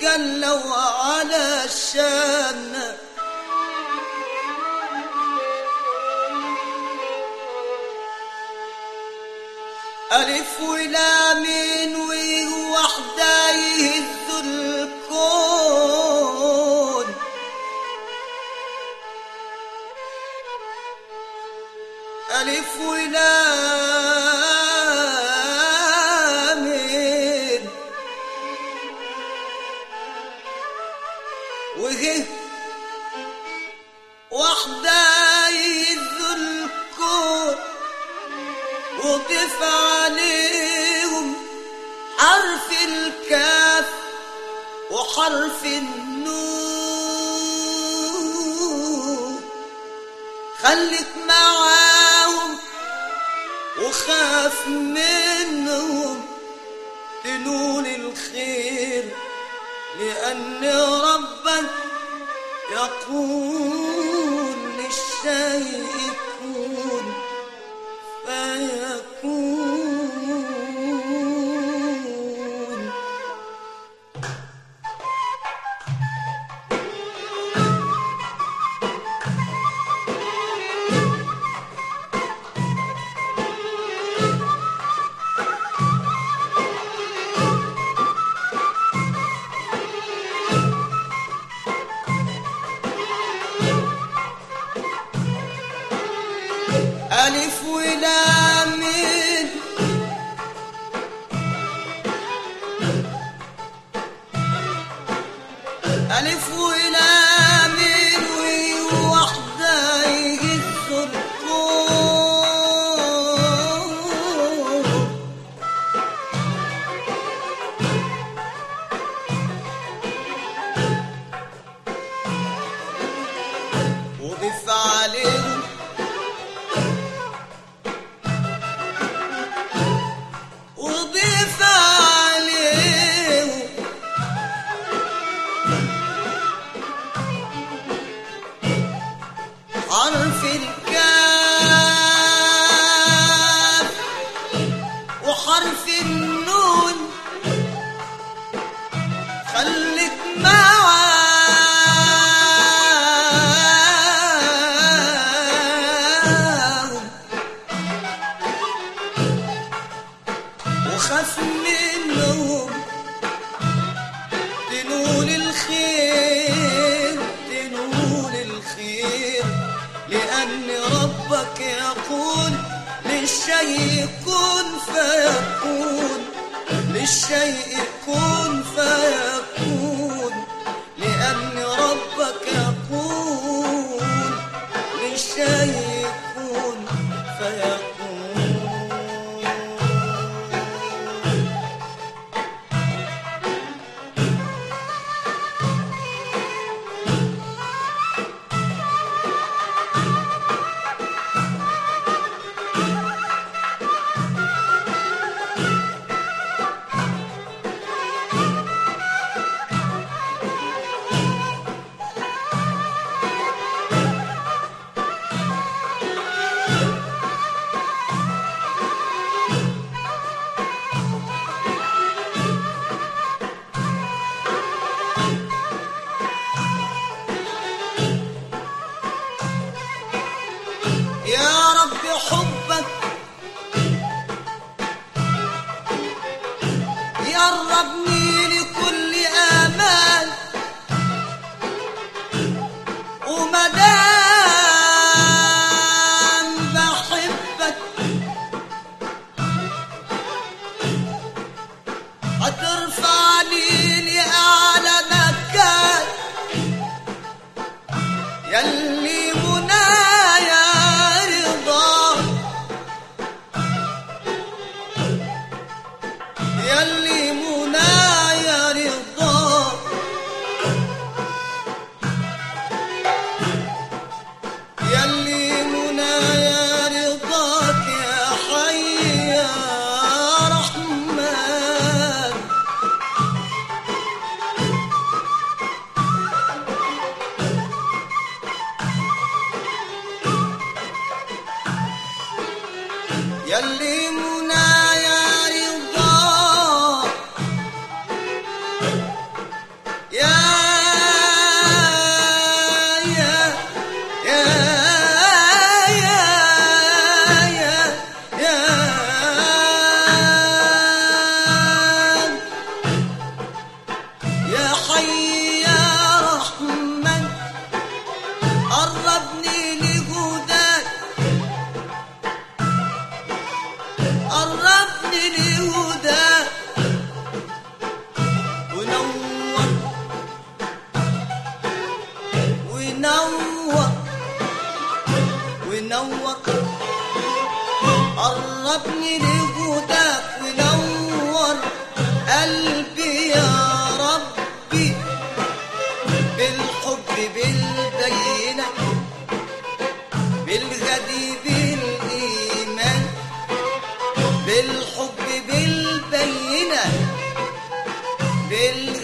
جل وعلا شان ألف ولامين ووحدة يهز الكون ألف ولامين وهي وحدة يهز الكون وضيف عليهم حرف الكاف وحرف النون خليك معاهم وخاف منهم تنول الخير لأن ربك يقول للشيء كن فيكون ألف ولام ألف ولام ووحدة يهز الكون وضيف عليهم وضيف عليهم حرف الكاف وحرف النون خليك معاهم وخاف منهم تنول الخير تنول الخير لأن ربك يقول للشيء كن فيكون للشيء كن فيكون لأن ربك يقول للشيء كن فيكون يا رب حبك يقربني لكل آمال ومدام بحبك هترفع لي لأعلى مكان يلي منايا رضا يلي منايا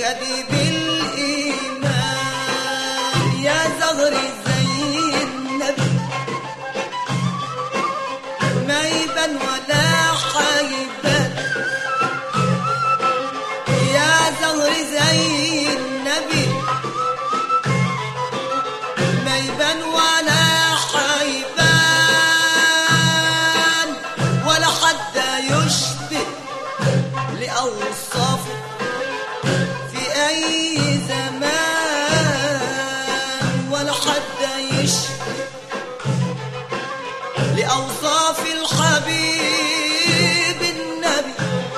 يدي بالإيمان يا زغري زي النبي ما يبان ولا حيبان يا زغري زي النبي ما يبان ولا حيبان ولا حد يشبه لأوصاف في أي زمان ولا حد يشبه لأوصاف الحبيب النبي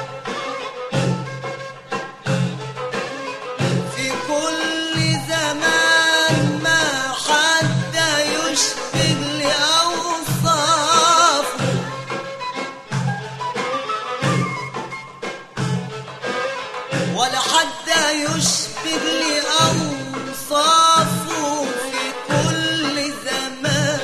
في كل زمان ما حد يشبه لأوصافه ولا حد يشبه لأوصافه في كل زمان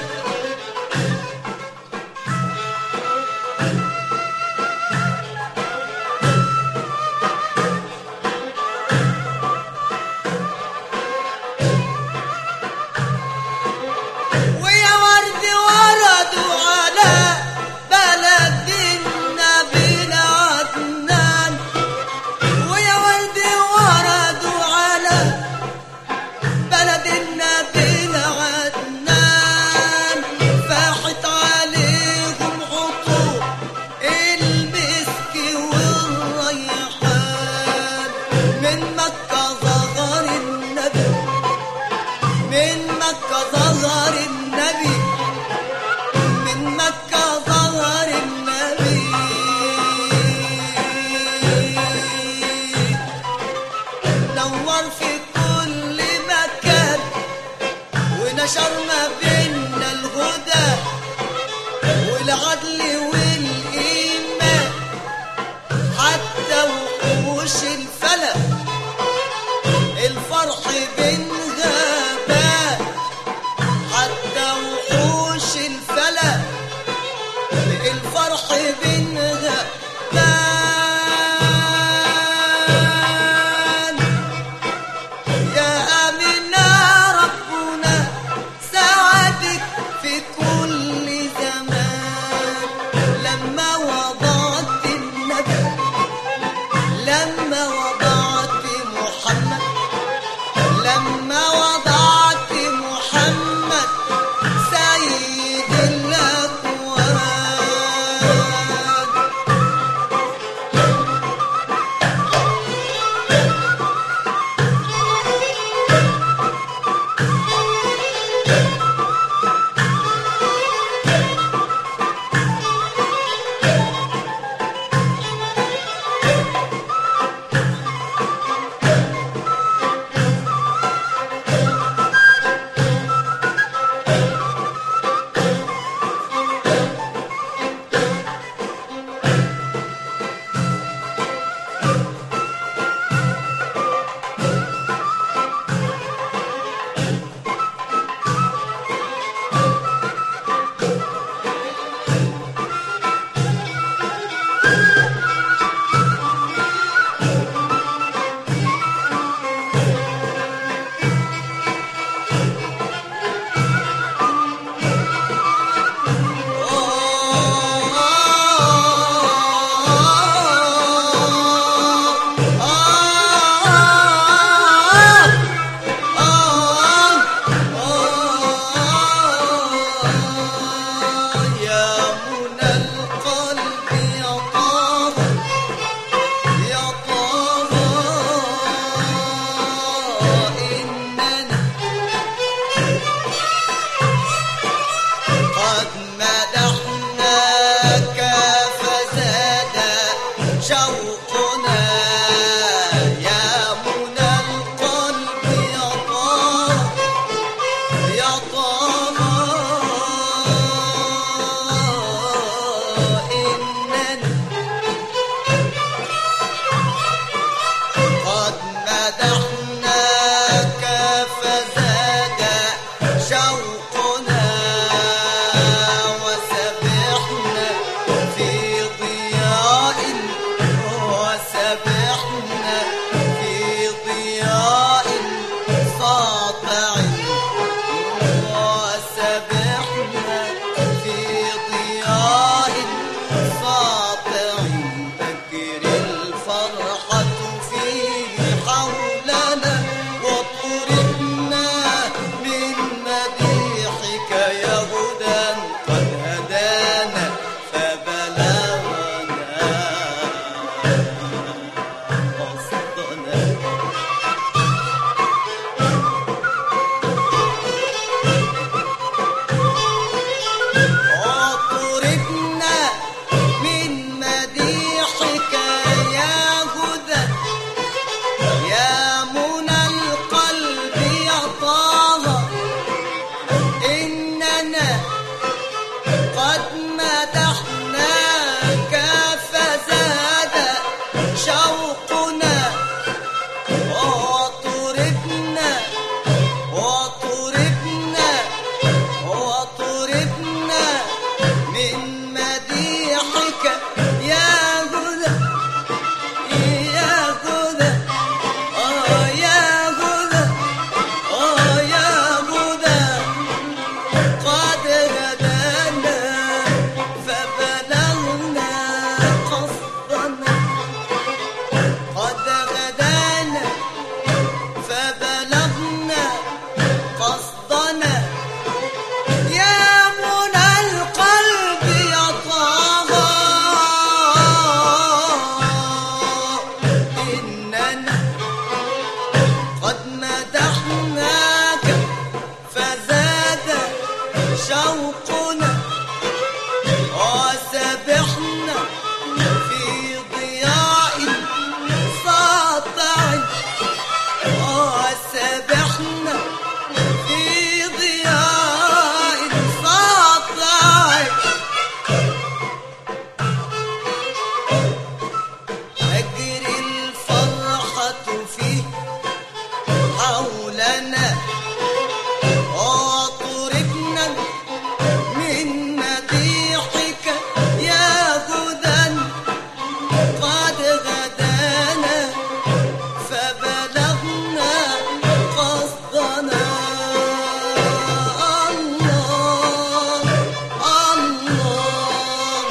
ويا ورد وردوا على بلد النبي عدنان ويا ورد وردوا على بلد النبي عدنان فاحت عليهم عطور المسك والريحان من مكة ظهر النبي من مكة ظهر النبي من مكة ظهر النبي نور في كل مكان ونشر ما بيننا الهدى والعدل والإيمان حتى وحوش الفلك الفرح بين غابات حتى وحوش الفلك الفرح بين غابات يا أمنا ربنا ساعدك في كل زمان لما وضعت النبي لما وضعت محمد لما وضعت محمد سيد الأكوان الفرحة فيه حولنا وطربنا من مديحك يا هدى قد هدانا فبلغنا قصدنا وطربنا من مديحك يا هدى يا منى القلب يا طه إننا قد مدحناك فزاد شوقنا وطربنا وطربنا وطربنا من مديحك يا هدى يا هدى آه يا هدى آه يا هدى قد هدانا فبلغنا قصدنا قد غدانا فبلغنا قصدنا يا منى القلب يا طه إننا قد مدحناك فزاد شوقنا وسبحنا في ضياء ساطع وسبحنا في ضياء ساطع أجري الفرحة فيه حولنا وطربنا من مديحك يا هدى قد غدانا فبلغنا قصدنا الله الله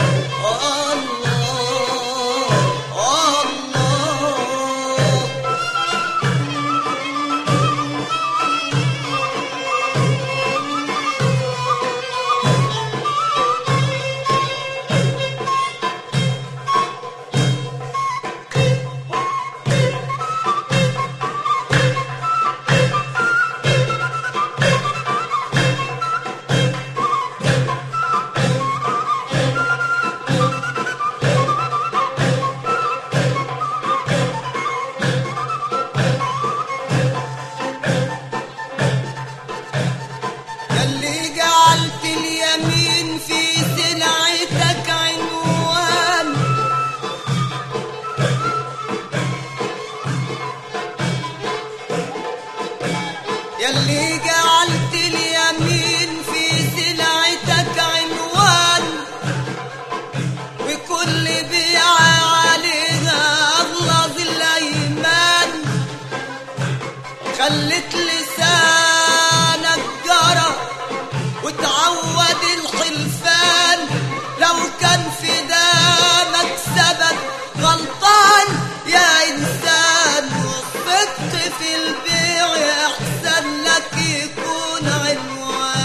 الله الله يلي جعلت اليمين في سلعتك عنوان يلي جعلت اليمين في سلعتك عنوان وكل بيعة عليها أغلظ الأيمان خلت لسانك جرى وتعود الحلفان لو كان في دمك سبب غلطان يا إنسان والصدق في البيع أحسن لك يكون عنوان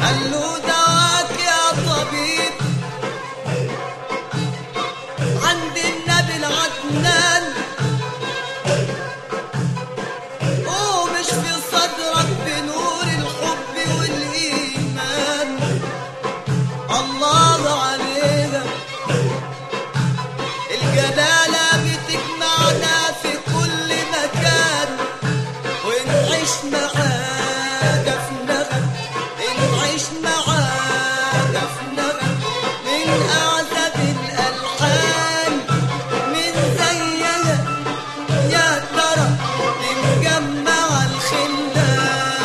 قال له دواك يا طبيب عند النبي العدنان ومش في صدرك بنور الحب والإيمان الله علينا الجلالة بتجمعنا في كل مكان ونعيش معاك في نغم نعيش معاك في نغم من أعذب الألحان من زيها يا ترى بنجمع الخلان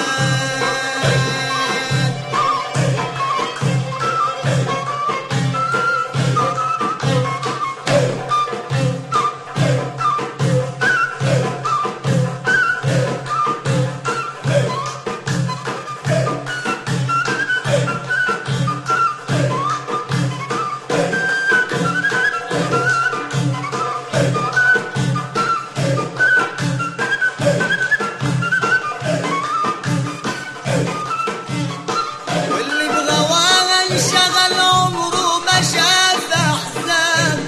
واللي بغواها انشغل عمره ما شاف احزان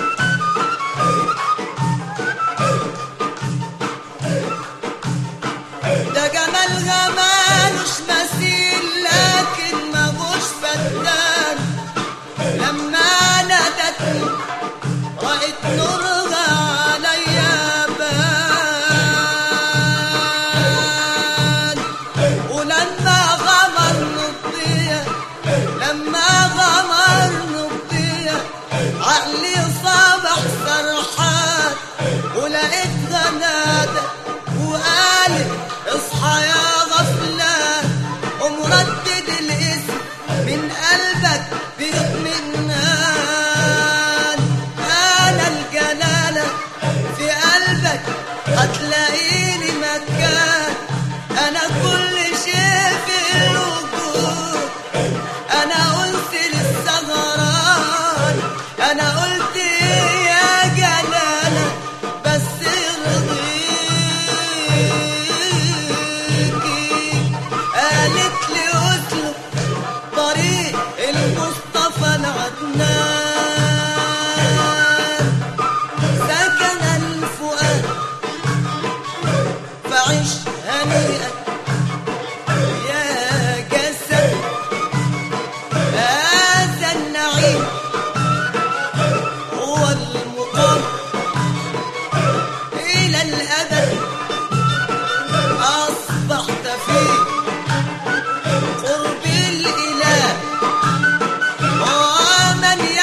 ده جمالها مالوش مثيل لكن ماهوش فتان لما نادتني رأيت نورها عليا بان ولما غمر نبضية لما غمر نبضية عقلي صبح سرحان ولقيتها نادى وقالت اصحى يا غفلان ومردد الاسم من قلبك بيطمئنان انا الجلالة في قلبك هتلاقيني مكان انا كل شيء في الوجود انا قلت للسهران انا قلت يا جلالة بس رضيكي قالت لي اسلك طريق المصطفى العدنان سكن الفؤاد فعش هنيئا يا جسد هذا النعيم هو المقام إلى الأبد أصبحت فيه قرب الإله ومن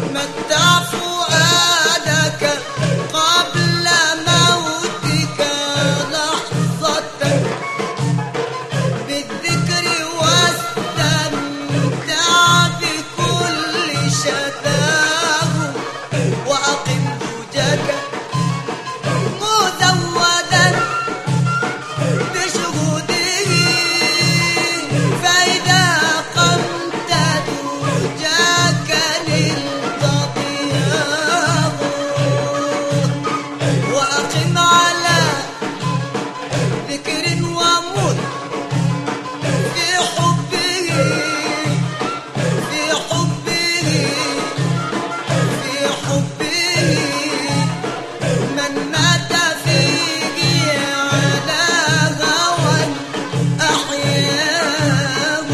متع فؤادك قبل موتك لحظة بالذكر واستمتع بكل شتاه وأقم زوجك مزودا بشهوده فإذا قمت زوجك للتطياب وأقم على ذكر ومت في حبه في حبه في حبه من مات فيه على هوى أحياه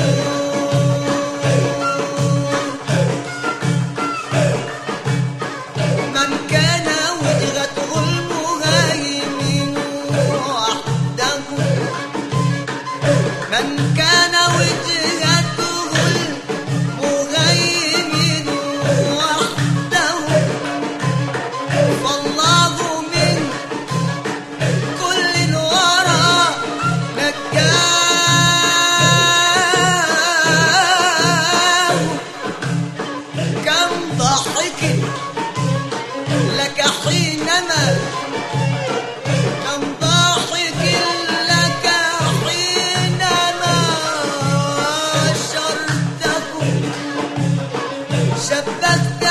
من كان وجهته المهيمن وحده من كان وجهته المهيمن وحده فالله من كل الورى نجاه كم ضحك لك حينما كم ضاحك لك حينما شرته شبكت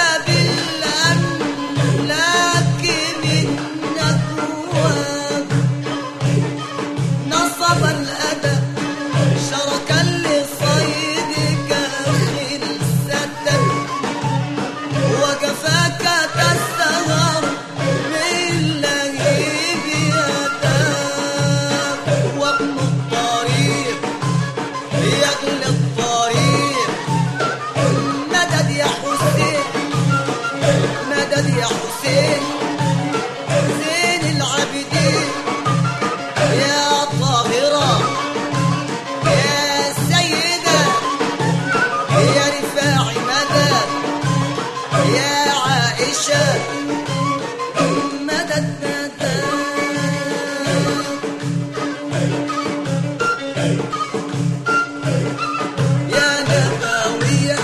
بالأملاك من نكواه نصب الأدى شركا لصيدك خلسة وكفاك تستغر من لهيب يداك وابن الطريق يغلي الطريق مدد يا حسين مدد يا حسين زين العابدين يا طاهرة يا سيدة يا رفاعي مدد يا عائشة مدد مدد يا نبوية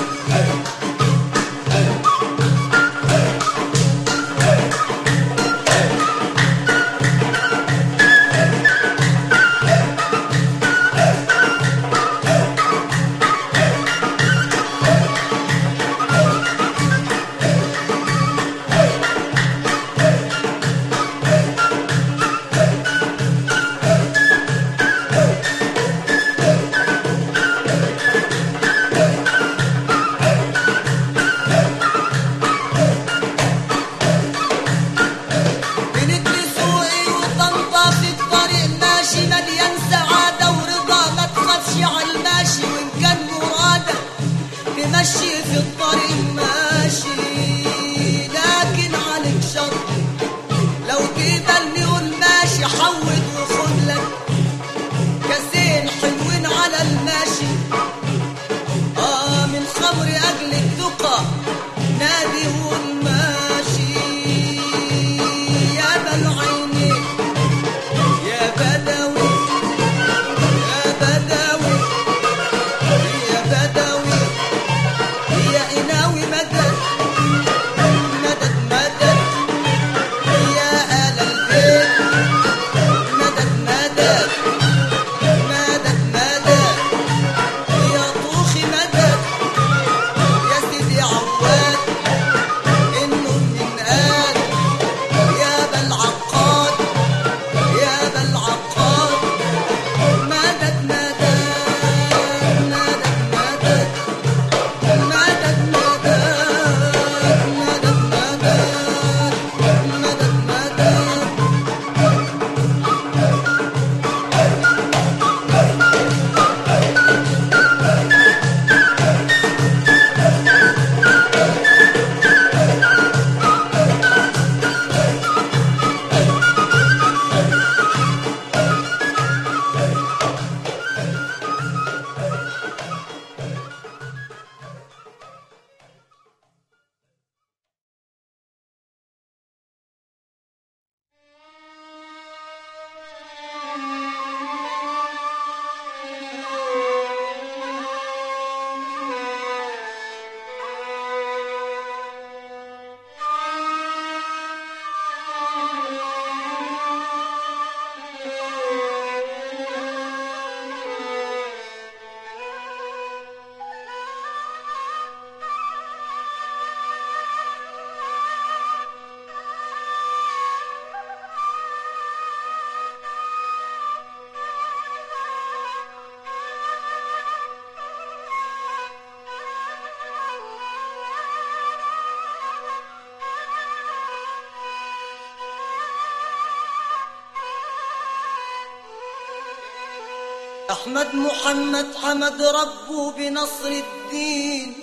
أحمد محمد حمد ربه بنصر الدين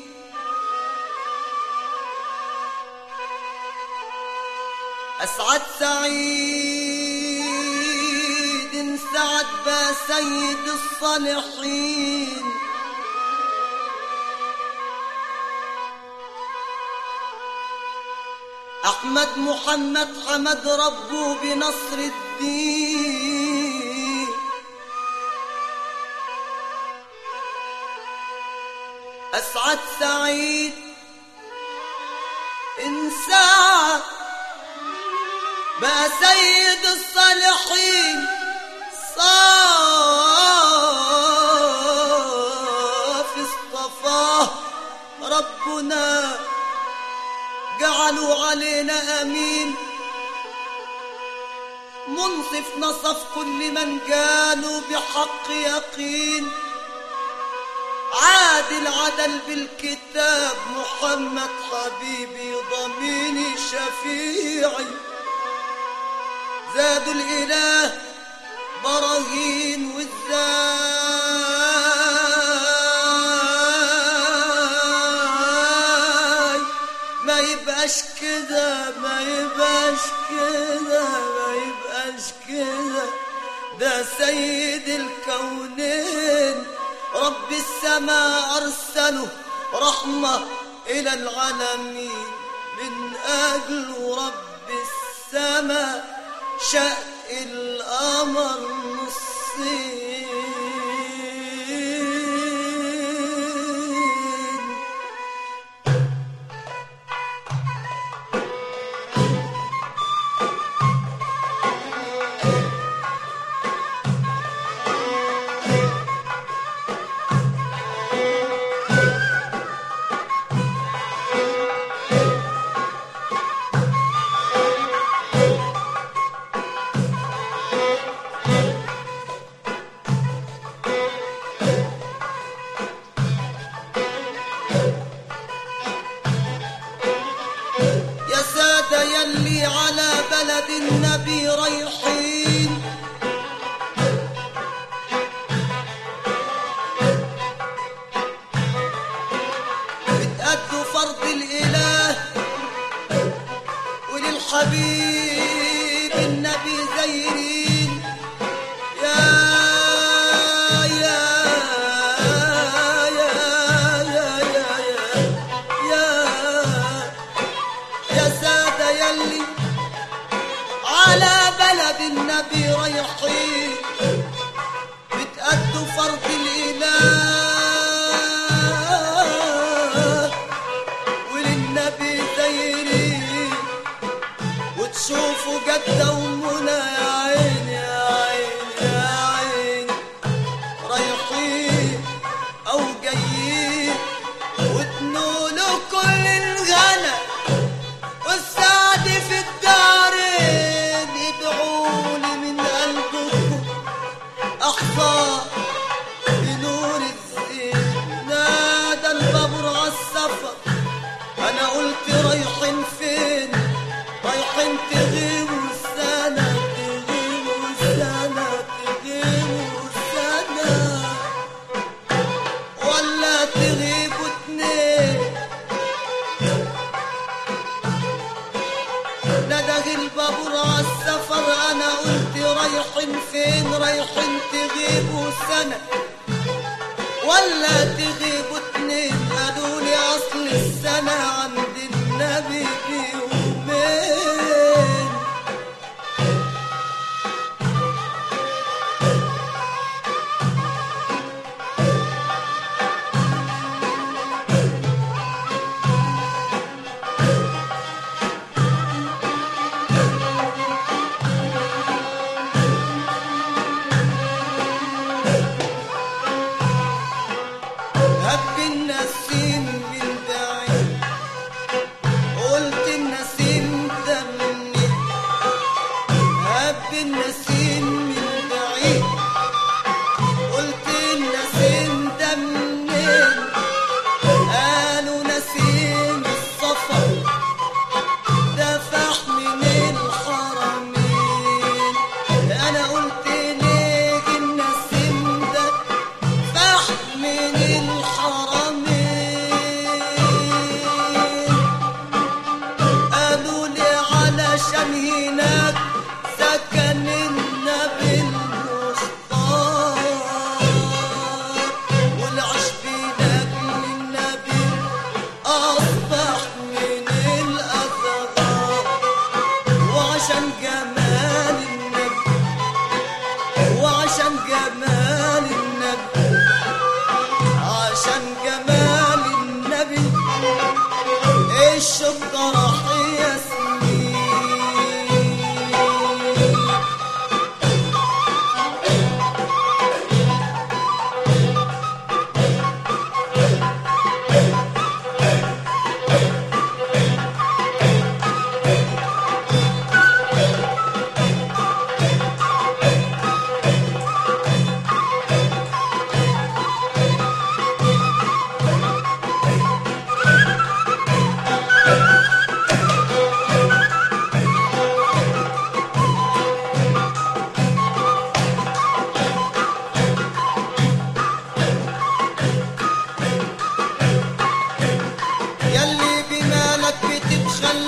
أسعد سعيد سعد با سيد الصالحين أحمد محمد حمد ربه بنصر الدين أسعد سعيد إن سعد بقى سيد الصالحين صاف اصطفاه ربنا جعلوا علينا امين منصف نصف كل من جالوا بحق يقين عادل عدل بالكتاب محمد حبيبي ضميني شفيعي زادوا الإله براهين والزاي ما يبقاش كده ما يبقاش كده ما يبقاش كده ده سيد الكونين رب السماء أرسله رحمة إلى العالمين من أجل رب السماء شق القمر نصين يا سادة يلي على بلد النبي رايحين بتأدوا فرض الإله وللحبيب النبي زيرين يا يا يا يا يا يا يا يا سادة يلي على بلد النبي رايحين بتأدوا فرض الإله وللنبي زيرين وتشوفوا جدة ومنى يا عين يا عين يا عين رايحين أو جايين وتنولوا كل الغنى والسعد في الدارين ادعولي من قلبكم احظى بنور الزين نادى البابور عالسفر انا قلت رايحين فين رايحين تغيبوا سنة تغيبوا سنة تغيبوا سنة ولا تغيبوا اتنين ندغ البابور عالسفر انا قلت رايحين فين رايحين تغيبوا سنة ولا تغيبوا اتنين قالوا لي اصل السنة عند النبي بيومين هب النسيم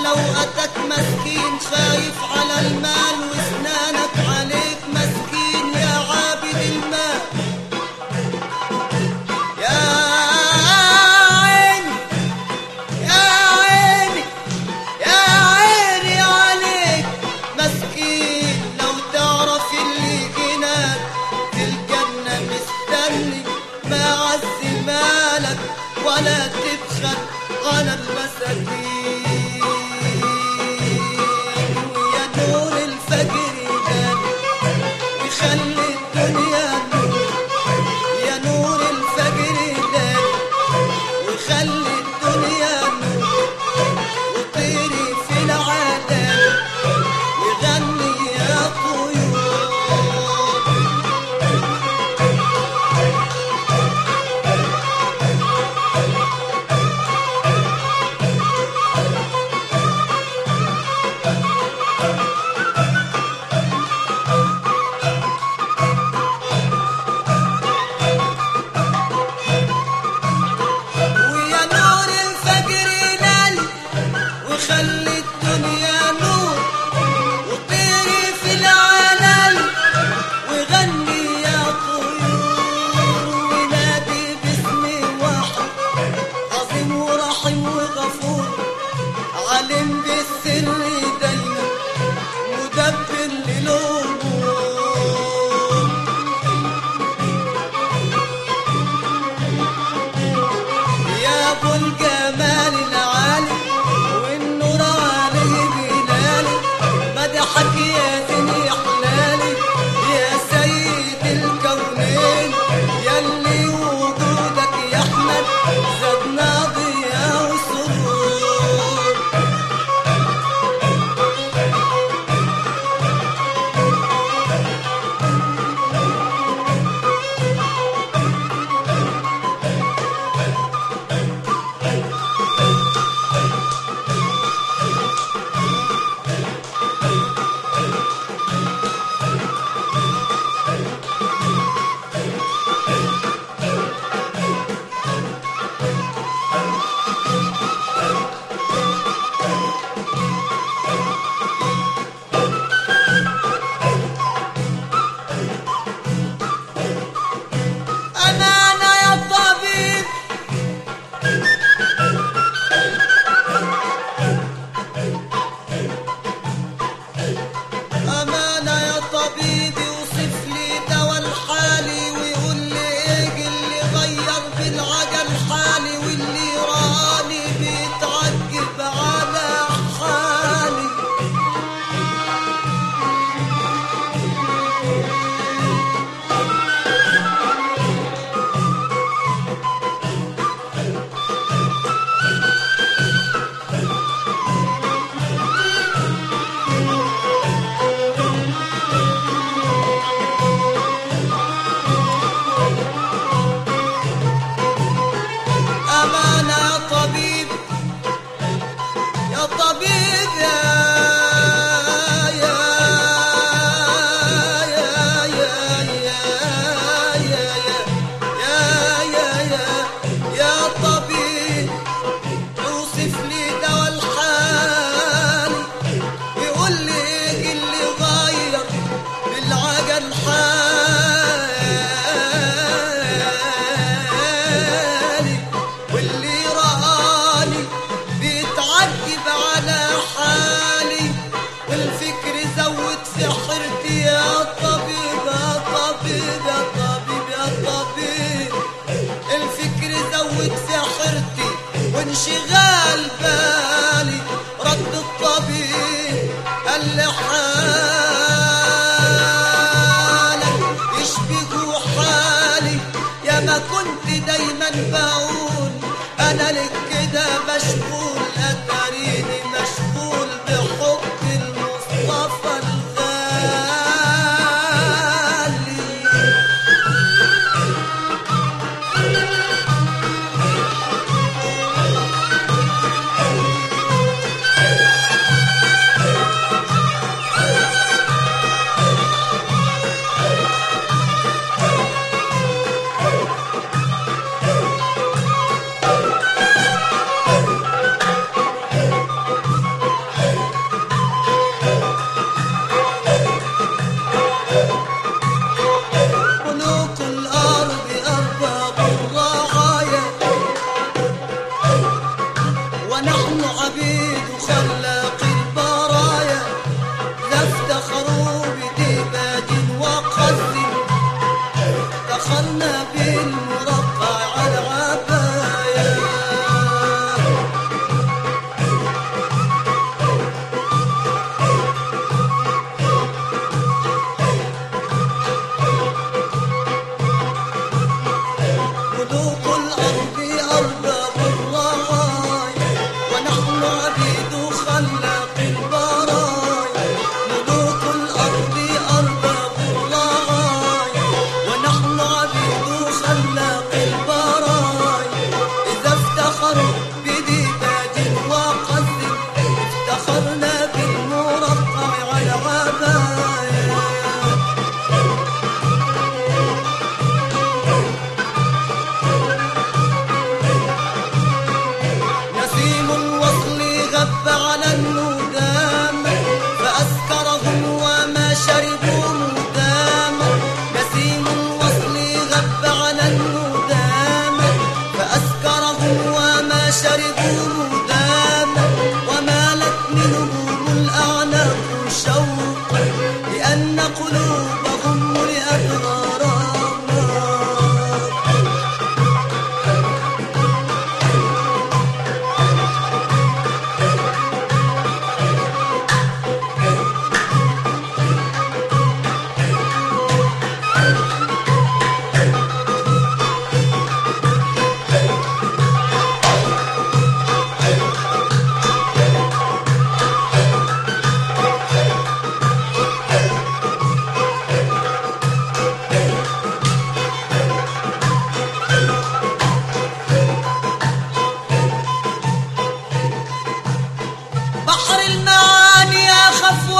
لو أتاك مسكين خايف على المال واسنانك عليك مسكين يا عابد المال يا عيني يا عيني يا عيني عليك مسكين لو تعرف اللي جناك في الجنة مستني ما عز مالك ولا تبخل على المساكين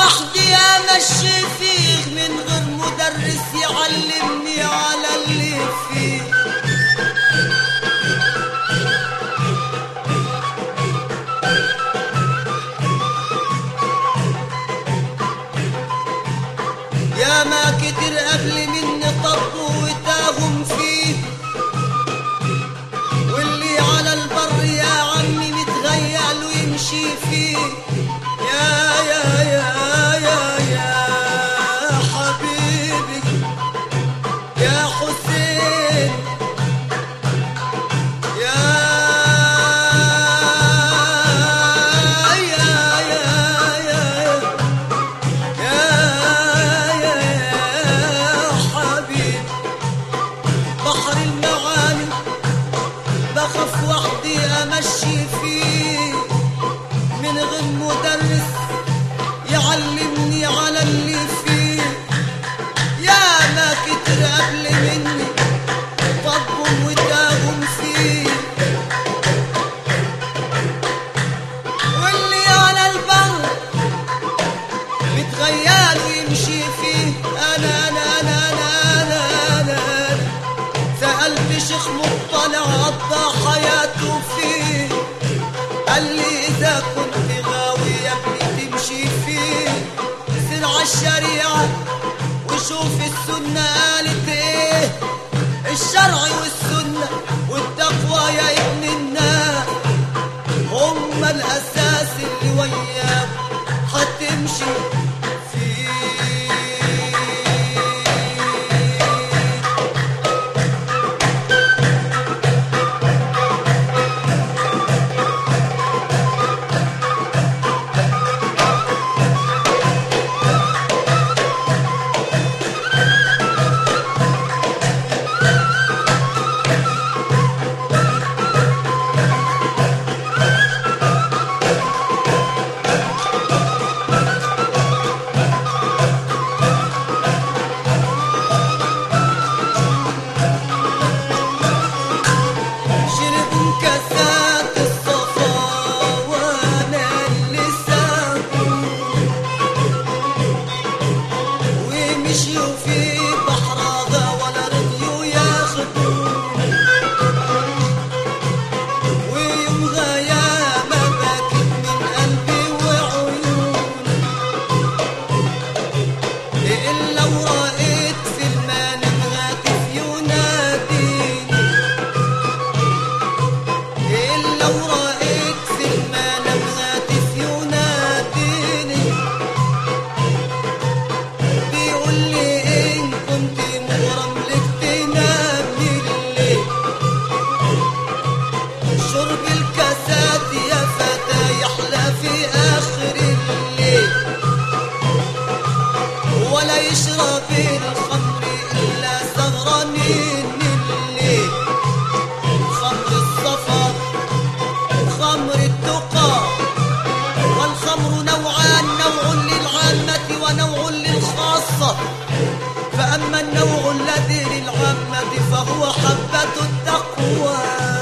وحدي امشي فيه من غير مدرس يعلمني على اللي فيه يا ما كتر قبل مني طبوا وتاهم فيه واللي على البر يا عمي متغيل ويمشي فيه يا يا يا يا يا حبيبي يا حسين يا يا يا يا يا يا يا حبيب بحر المعاني بخاف وحدي امشي فيه من غير مدرس يعلمني على اللي فيه يا ما كتر قبل مني طبهم وتاهم فيه واللي على البر متغيال ويمشي فيه انا انا انا انا انا, أنا سألت شيخ مطلع قضى حياته فيه قال لي إذا كنت غاوي يا ابني تمشي فيه سر عالشريعة وشوف السنة قالت إيه الشرع والسنة والتقوى يا ابن الناس هما الأساس اللي وياك هتمشي فيه شربوا كاسات الصفا وانا اللي ساقوا ومشيوا في بحراغة ولا رضيوا ياخدوا ويومها يا ما بكت من قلبي وعيوني إلا ورأيت في المنام هاتف يناديني إلا ورأيت في المنام هاتف يناديني بيقول لي إن كنت مغرم لك تنامي الليل شرب الكاسات يا فتى يحلى في آخر الليل ولا يشرب الخمر إلا سهرانين الليل خمر الصفا خمر التقى والخمر نوعان نوع للعامة ونوع للخاصة فأما النوع الذي للعامة فهو حبة التقوى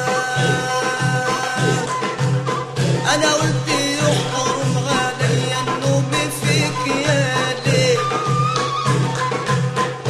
أنا قلت يحرم علي النوم فيك يا ليل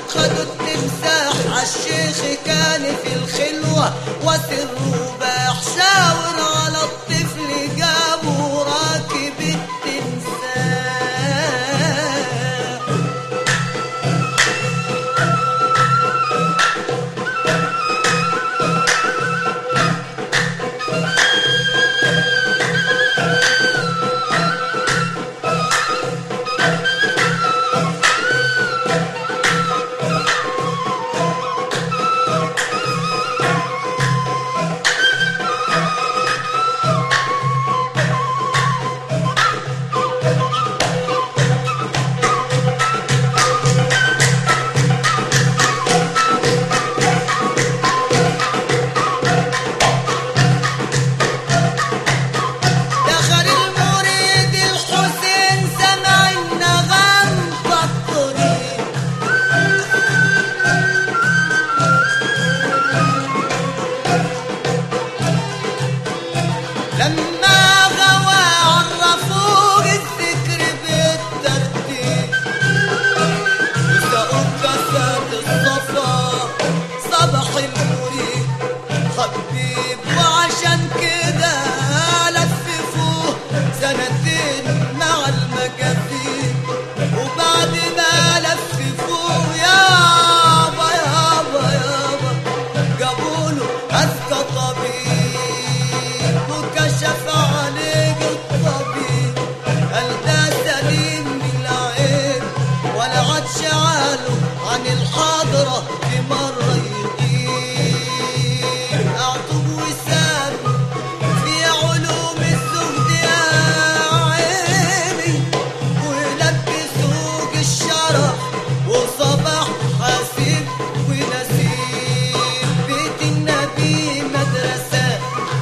خدوا التمساح عالشيخ كان في الخلوة وسره باح شاور على الطفل جابه راكب التمساح دخل المريد الحسين سمع النغم فالطريق لما غوى عرفوه الذكر بالترتيب وسقوا كاسات الصفا صبح المريد حبيب وعشان كده لففوه سنتين مع المجازين وبعد ما لففوه يابا يابا يابا جابوله أذكى طبيب وكشف عليه الطبيب قال ده سليم من العين ولا عاد شعاله عن الحاضرة في مرة يغيب أعطوه وسام في علوم الزهد يا عيني ولبسوه الشرف وصباح حاسب ونسيب بيت النبي مدرسة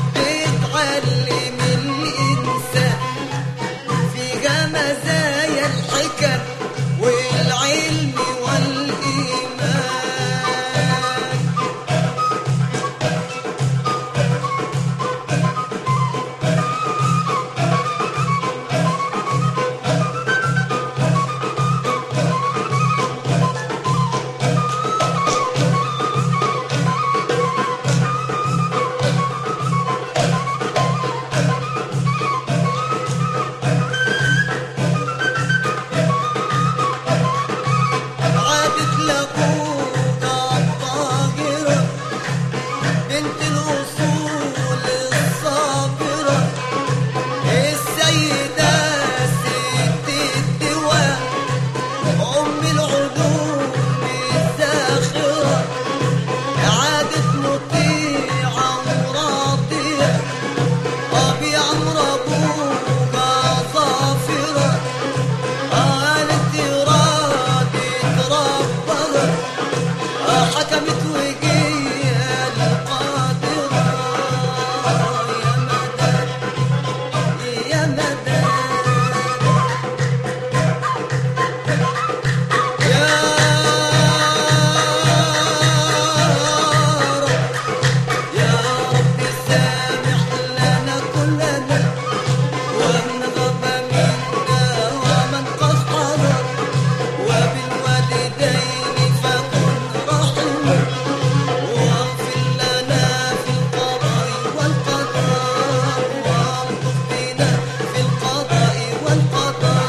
بتعلم الإنسان فيها مزايا الحكم والعلم والإيمان عادت لأبوها الطاهرة بنت الأصول الصابرة السيدة ست الدواء أم العلوم الزاخرة عادت مطيعة وراضية أبي عمرو أبوها ظافرة قالت إرادة ربها حكمت وجيه القادرة يا مدد يا مدد يا رب يا رب سامح لنا كلنا ومن غاب منا ومن قصر وبالوالدين فكن رحما واغفر لنا في القضاء والقدر والطف بنا في القضاء والقدر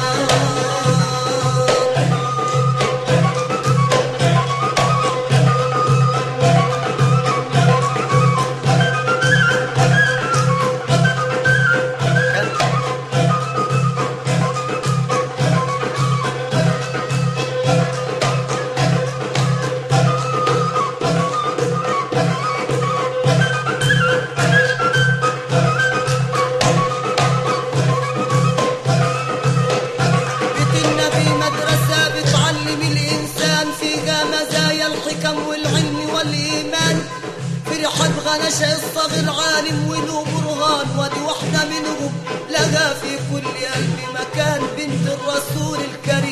بيت النبي مدرسة بتعلم الإنسان فيها مزايا الحكم والعلم والإيمان فرحت غنشة الصغير عالم وله برهان ودي واحدة منهم لها في كل قلب مكان بنت الرسول الكريم